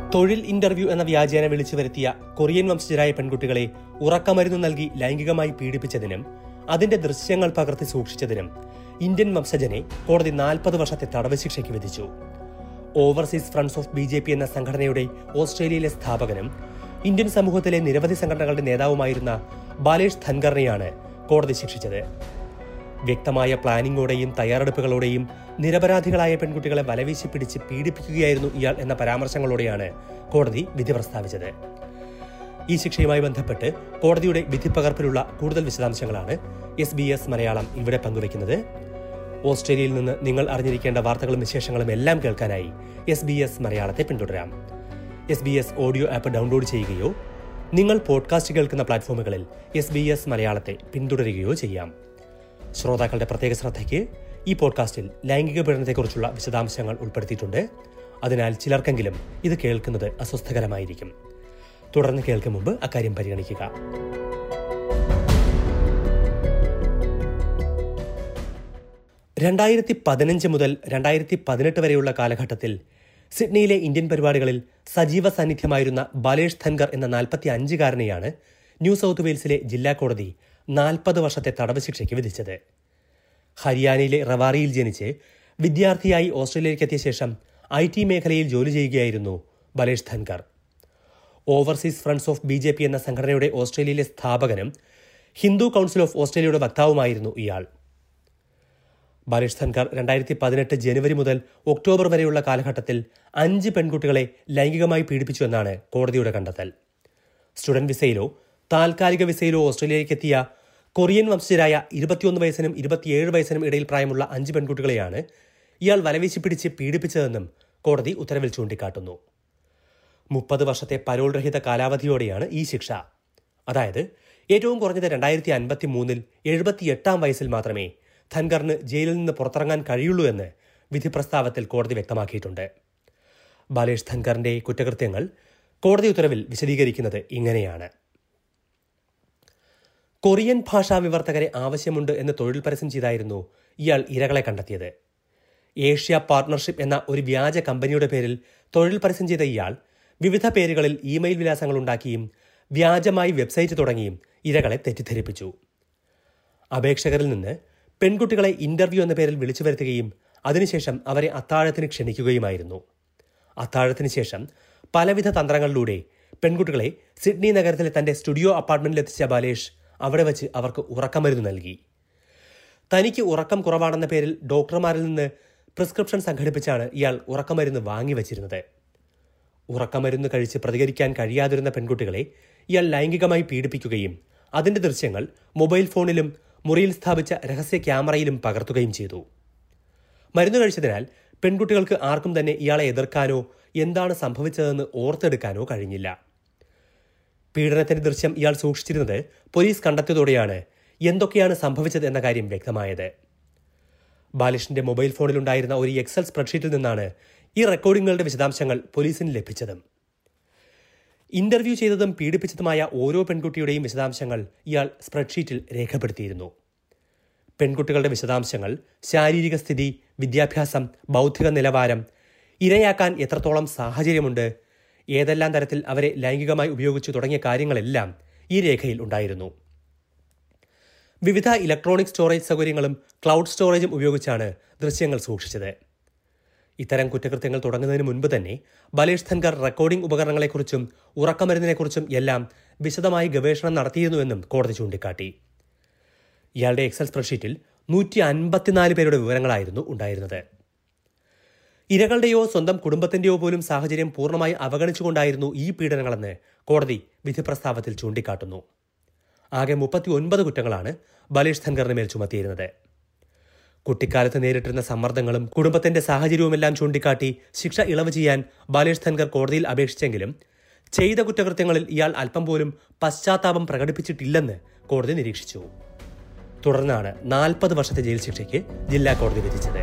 തൊഴിൽ ഇന്റർവ്യൂ എന്ന വ്യാജേന വിളിച്ചു വരുത്തിയ കൊറിയൻ വംശജരായ പെൺകുട്ടികളെ ഉറക്കമരുന്ന് നൽകി ലൈംഗികമായി പീഡിപ്പിച്ചതിനും അതിന്റെ ദൃശ്യങ്ങൾ പകർത്തി സൂക്ഷിച്ചതിനും ഇന്ത്യൻ വംശജനെ കോടതി നാൽപ്പത് വർഷത്തെ തടവ് ശിക്ഷയ്ക്ക് വിധിച്ചു overseas friends of B J P എന്ന സംഘടനയുടെ ഓസ്ട്രേലിയയിലെ സ്ഥാപകനും ഇന്ത്യൻ സമൂഹത്തിലെ നിരവധി സംഘടനകളുടെ നേതാവുമായിരുന്ന ബാലേഷ് ധൻകറിനെയാണ് കോടതി ശിക്ഷിച്ചത് വ്യക്തമായ പ്ലാനിങ്ങോടെയും തയ്യാറെടുപ്പുകളോടെയും നിരപരാധികളായ പെൺകുട്ടികളെ വലവീശി പിടിച്ച് പീഡിപ്പിക്കുകയായിരുന്നു ഇയാൾ എന്ന പരാമർശങ്ങളോടെയാണ് കോടതി വിധി പ്രസ്താവിച്ചത് ഈ ശിക്ഷയുമായി ബന്ധപ്പെട്ട് കോടതിയുടെ വിധിപ്പകർപ്പിലുള്ള കൂടുതൽ വിശദാംശങ്ങളാണ് എസ് ബി എസ് മലയാളം ഇവിടെ പങ്കുവയ്ക്കുന്നത് ഓസ്ട്രേലിയയിൽ നിന്ന് നിങ്ങൾ അറിഞ്ഞിരിക്കേണ്ട വാർത്തകളും വിശേഷങ്ങളും എല്ലാം കേൾക്കാനായി എസ് ബി എസ് മലയാളത്തെ പിന്തുടരാം S B S audio app download ചെയ്യുകയോ നിങ്ങൾ പോഡ്കാസ്റ്റ് കേൾക്കുന്ന പ്ലാറ്റ്ഫോമുകളിൽ എസ് ബി എസ് മലയാളത്തെ പിന്തുടരുകയോ ചെയ്യാം ശ്രോതാക്കളുടെ പ്രത്യേക ശ്രദ്ധയ്ക്ക് ഈ പോഡ്കാസ്റ്റിൽ ലൈംഗിക പീഡനത്തെക്കുറിച്ചുള്ള വിശദാംശങ്ങൾ ഉൾപ്പെടുത്തിയിട്ടുണ്ട് അതിനാൽ ചിലർക്കെങ്കിലും ഇത് കേൾക്കുന്നത് അസ്വസ്ഥകരമായിരിക്കും തുടർന്ന് കേൾക്കും മുമ്പ് അക്കാര്യം പരിഗണിക്കുക രണ്ടായിരത്തി പതിനഞ്ച് മുതൽ രണ്ടായിരത്തി പതിനെട്ട് വരെയുള്ള കാലഘട്ടത്തിൽ സിഡ്നിയിലെ ഇന്ത്യൻ പരിപാടികളിൽ സജീവ സാന്നിധ്യമായിരുന്ന ബാലേഷ് ധൻകർ എന്ന നാൽപ്പത്തി അഞ്ചുകാരനെയാണ് ന്യൂ സൗത്ത് വെയിൽസിലെ ജില്ലാ കോടതി നാൽപ്പത് വർഷത്തെ തടവ് ശിക്ഷയ്ക്ക് വിധിച്ചത് ഹരിയാനയിലെ റവാറിയിൽ ജനിച്ച് വിദ്യാർത്ഥിയായി ഓസ്ട്രേലിയയിലേക്ക് എത്തിയ ശേഷം ഐ ടി മേഖലയിൽ ജോലി ചെയ്യുകയായിരുന്നു Balesh Dhankar overseas friends of B J P എന്ന സംഘടനയുടെ ഓസ്ട്രേലിയയിലെ സ്ഥാപകനും ഹിന്ദു കൗൺസിൽ ഓഫ് ഓസ്ട്രേലിയയുടെ വക്താവുമായിരുന്നു ഇയാൾ ബലേഷ് ധൻകർ രണ്ടായിരത്തി പതിനെട്ട് ജനുവരി മുതൽ ഒക്ടോബർ വരെയുള്ള കാലഘട്ടത്തിൽ അഞ്ച് പെൺകുട്ടികളെ ലൈംഗികമായി പീഡിപ്പിച്ചു എന്നാണ് കോടതിയുടെ കണ്ടെത്തൽ സ്റ്റുഡന്റ് വിസയിലോ താൽക്കാലിക വിസയിലോ ഓസ്ട്രേലിയയിലേക്ക് എത്തിയ കൊറിയൻ വംശജരായ ഇരുപത്തിയൊന്ന് വയസ്സിനും ഇരുപത്തിയേഴ് വയസ്സിനും ഇടയിൽ പ്രായമുള്ള അഞ്ച് പെൺകുട്ടികളെയാണ് ഇയാൾ വലവീശി പിടിച്ച് പീഡിപ്പിച്ചതെന്നും കോടതി ഉത്തരവിൽ ചൂണ്ടിക്കാട്ടുന്നു മുപ്പത് വർഷത്തെ പരോൾ രഹിത കാലാവധിയോടെയാണ് ഈ ശിക്ഷ അതായത് ഏറ്റവും കുറഞ്ഞത് രണ്ടായിരത്തി അൻപത്തി മൂന്നിൽ എഴുപത്തിയെട്ടാം വയസ്സിൽ മാത്രമേ ധൻകറിന് ജയിലിൽ നിന്ന് പുറത്തിറങ്ങാൻ കഴിയുള്ളൂ എന്ന് വിധി പ്രസ്താവത്തിൽ കോടതി വ്യക്തമാക്കിയിട്ടുണ്ട് ബാലേഷ് ധൻകറിന്റെ കുറ്റകൃത്യങ്ങൾ കോടതി ഉത്തരവിൽ വിശദീകരിക്കുന്നത് ഇങ്ങനെയാണ് കൊറിയൻ ഭാഷാ വിവർത്തകരെ ആവശ്യമുണ്ട് എന്ന് തൊഴിൽ പരസ്യം ചെയ്തായിരുന്നു ഇയാൾ ഇരകളെ കണ്ടെത്തിയത് ഏഷ്യ പാർട്ണർഷിപ്പ് എന്ന ഒരു വ്യാജ കമ്പനിയുടെ പേരിൽ തൊഴിൽ പരസ്യം ചെയ്ത ഇയാൾ വിവിധ പേരുകളിൽ ഇമെയിൽ വിലാസങ്ങൾ ഉണ്ടാക്കിയും വ്യാജമായി വെബ്സൈറ്റ് തുടങ്ങിയും ഇരകളെ തെറ്റിദ്ധരിപ്പിച്ചു അപേക്ഷകരിൽ നിന്ന് പെൺകുട്ടികളെ ഇന്റർവ്യൂ എന്ന പേരിൽ വിളിച്ചു വരുത്തുകയും അതിനുശേഷം അവരെ അത്താഴത്തിന് ക്ഷണിക്കുകയുമായിരുന്നു അത്താഴത്തിന് ശേഷം പലവിധ തന്ത്രങ്ങളിലൂടെ പെൺകുട്ടികളെ സിഡ്നി നഗരത്തിലെ തന്റെ സ്റ്റുഡിയോ അപ്പാർട്ട്മെന്റിൽ എത്തിച്ച ബാലേഷ് അവിടെ വച്ച് അവർക്ക് ഉറക്കമരുന്ന് നൽകി തനിക്ക് ഉറക്കം കുറവാണെന്ന പേരിൽ ഡോക്ടർമാരിൽ നിന്ന് പ്രിസ്ക്രിപ്ഷൻ സംഘടിപ്പിച്ചാണ് ഇയാൾ ഉറക്കമരുന്ന് വാങ്ങിവച്ചിരുന്നത് ഉറക്കമരുന്ന് കഴിച്ച് പ്രതികരിക്കാൻ കഴിയാതിരുന്ന പെൺകുട്ടികളെ ഇയാൾ ലൈംഗികമായി പീഡിപ്പിക്കുകയും അതിന്റെ ദൃശ്യങ്ങൾ മൊബൈൽ ഫോണിലും മുറിയിൽ സ്ഥാപിച്ച രഹസ്യ ക്യാമറയിലും പകർത്തുകയും ചെയ്തു മരുന്ന് കഴിച്ചതിനാൽ പെൺകുട്ടികൾക്ക് ആർക്കും തന്നെ ഇയാളെ എതിർക്കാനോ എന്താണ് സംഭവിച്ചതെന്ന് ഓർത്തെടുക്കാനോ കഴിഞ്ഞില്ല പീഡനത്തിന്റെ ദൃശ്യം ഇയാൾ സൂക്ഷിച്ചിരുന്നത് പോലീസ് കണ്ടെത്തിയതോടെയാണ് എന്തൊക്കെയാണ് സംഭവിച്ചത് എന്ന കാര്യം വ്യക്തമായത് ബാലിഷിന്റെ മൊബൈൽ ഫോണിലുണ്ടായിരുന്ന ഒരു എക്സൽ സ്പ്രെഡ്ഷീറ്റിൽ നിന്നാണ് ഈ റെക്കോർഡിങ്ങുകളുടെ വിശദാംശങ്ങൾ പോലീസിന് ലഭിച്ചത് ഇന്റർവ്യൂ ചെയ്തതും പീഡിപ്പിച്ചതുമായ ഓരോ പെൺകുട്ടിയുടെയും വിശദാംശങ്ങൾ ഇയാൾ സ്പ്രെഡ്ഷീറ്റിൽ രേഖപ്പെടുത്തിയിരുന്നു പെൺകുട്ടികളുടെ വിശദാംശങ്ങൾ ശാരീരിക സ്ഥിതി വിദ്യാഭ്യാസം ബൗദ്ധിക നിലവാരം ഇരയാക്കാൻ എത്രത്തോളം സാഹചര്യമുണ്ട് ഏതെല്ലാം തരത്തിൽ അവരെ ലൈംഗികമായി ഉപയോഗിച്ചു തുടങ്ങിയ കാര്യങ്ങളെല്ലാം ഈ രേഖയിൽ ഉണ്ടായിരുന്നു വിവിധ ഇലക്ട്രോണിക് സ്റ്റോറേജ് സൗകര്യങ്ങളും ക്ലൗഡ് സ്റ്റോറേജും ഉപയോഗിച്ചാണ് ദൃശ്യങ്ങൾ സൂക്ഷിച്ചത് ഇത്തരം കുറ്റകൃത്യങ്ങൾ തുടങ്ങുന്നതിന് മുൻപ് തന്നെ ബലേഷ് ധൻകർ റെക്കോർഡിംഗ് ഉപകരണങ്ങളെക്കുറിച്ചും ഉറക്കമരുന്നിനെക്കുറിച്ചും എല്ലാം വിശദമായി ഗവേഷണം നടത്തിയിരുന്നുവെന്നും കോടതി ചൂണ്ടിക്കാട്ടി ഇയാളുടെ എക്സൽ സ്പ്രെഡ്ഷീറ്റിൽ നൂറ്റി അൻപത്തിനാല് പേരുടെ വിവരങ്ങളായിരുന്നു ഉണ്ടായിരുന്നത് ഇരകളുടെയോ സ്വന്തം കുടുംബത്തിന്റെയോ പോലും സാഹചര്യം പൂർണ്ണമായി അവഗണിച്ചുകൊണ്ടായിരുന്നു ഈ പീഡനങ്ങളെന്ന് കോടതി വിധിപ്രസ്താവത്തിൽ ചൂണ്ടിക്കാട്ടുന്നു ആകെ മുപ്പത്തി ഒൻപത് കുറ്റങ്ങളാണ് ബലേഷ് ധൻകറിന് മേൽ ചുമത്തിയിരുന്നത് കുട്ടിക്കാലത്ത് നേരിട്ടിരുന്ന സമ്മർദ്ദങ്ങളും കുടുംബത്തിന്റെ സാഹചര്യവുമെല്ലാം ചൂണ്ടിക്കാട്ടി ശിക്ഷ ഇളവ് ചെയ്യാൻ ബാലേഷ് ധൻകർ കോടതിയിൽ അപേക്ഷിച്ചെങ്കിലും ചെയ്ത കുറ്റകൃത്യങ്ങളിൽ ഇയാൾ അല്പം പോലും പശ്ചാത്താപം പ്രകടിപ്പിച്ചിട്ടില്ലെന്ന് കോടതി നിരീക്ഷിച്ചു തുടർന്നാണ് നാൽപ്പത് വർഷത്തെ ജയിൽ ശിക്ഷയ്ക്ക് ജില്ലാ കോടതി വിധിച്ചത്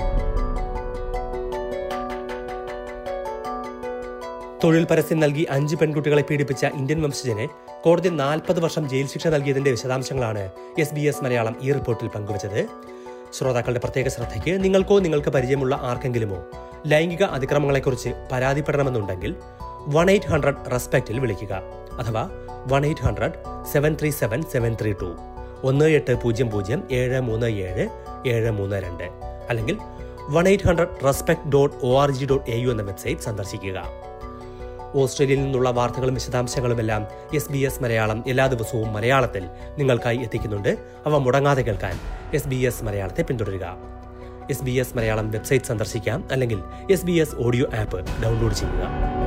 തൊഴിൽ പരസ്യം നൽകി അഞ്ച് പെൺകുട്ടികളെ പീഡിപ്പിച്ച ഇന്ത്യൻ വംശജന് കോടതി നാൽപ്പത് വർഷം ജയിൽ ശിക്ഷ നൽകിയതിന്റെ വിശദാംശങ്ങളാണ് എസ് ബി എസ് മലയാളം ഈ റിപ്പോർട്ടിൽ പങ്കുവച്ചത് ശ്രോതാക്കളുടെ പ്രത്യേക ശ്രദ്ധയ്ക്ക് നിങ്ങൾക്കോ നിങ്ങൾക്ക് പരിചയമുള്ള ആർക്കെങ്കിലുമോ ലൈംഗിക അതിക്രമങ്ങളെക്കുറിച്ച് പരാതിപ്പെടണമെന്നുണ്ടെങ്കിൽ വൺ എയ്റ്റ് ഹൺഡ്രഡ് റെസ്പെക്റ്റിൽ വിളിക്കുക അഥവാ one eight hundred seven three seven seven three two ഒന്ന് എട്ട് പൂജ്യം പൂജ്യം ഏഴ് മൂന്ന് ഏഴ് ഏഴ് മൂന്ന് രണ്ട് അല്ലെങ്കിൽ one eight hundred respect dot O R G dot A U എന്ന വെബ്സൈറ്റ് സന്ദർശിക്കുക ഓസ്ട്രേലിയയിൽ നിന്നുള്ള വാർത്തകളും വിശദാംശങ്ങളുമെല്ലാം എസ് ബി എസ് മലയാളം എല്ലാ ദിവസവും മലയാളത്തിൽ നിങ്ങൾക്കായി എത്തിക്കുന്നുണ്ട് അവ മുടങ്ങാതെ കേൾക്കാൻ എസ് ബി എസ് മലയാളത്തെ പിന്തുടരുക S B S Malayalam website സന്ദർശിക്കാം അല്ലെങ്കിൽ S B S audio app download ചെയ്യുക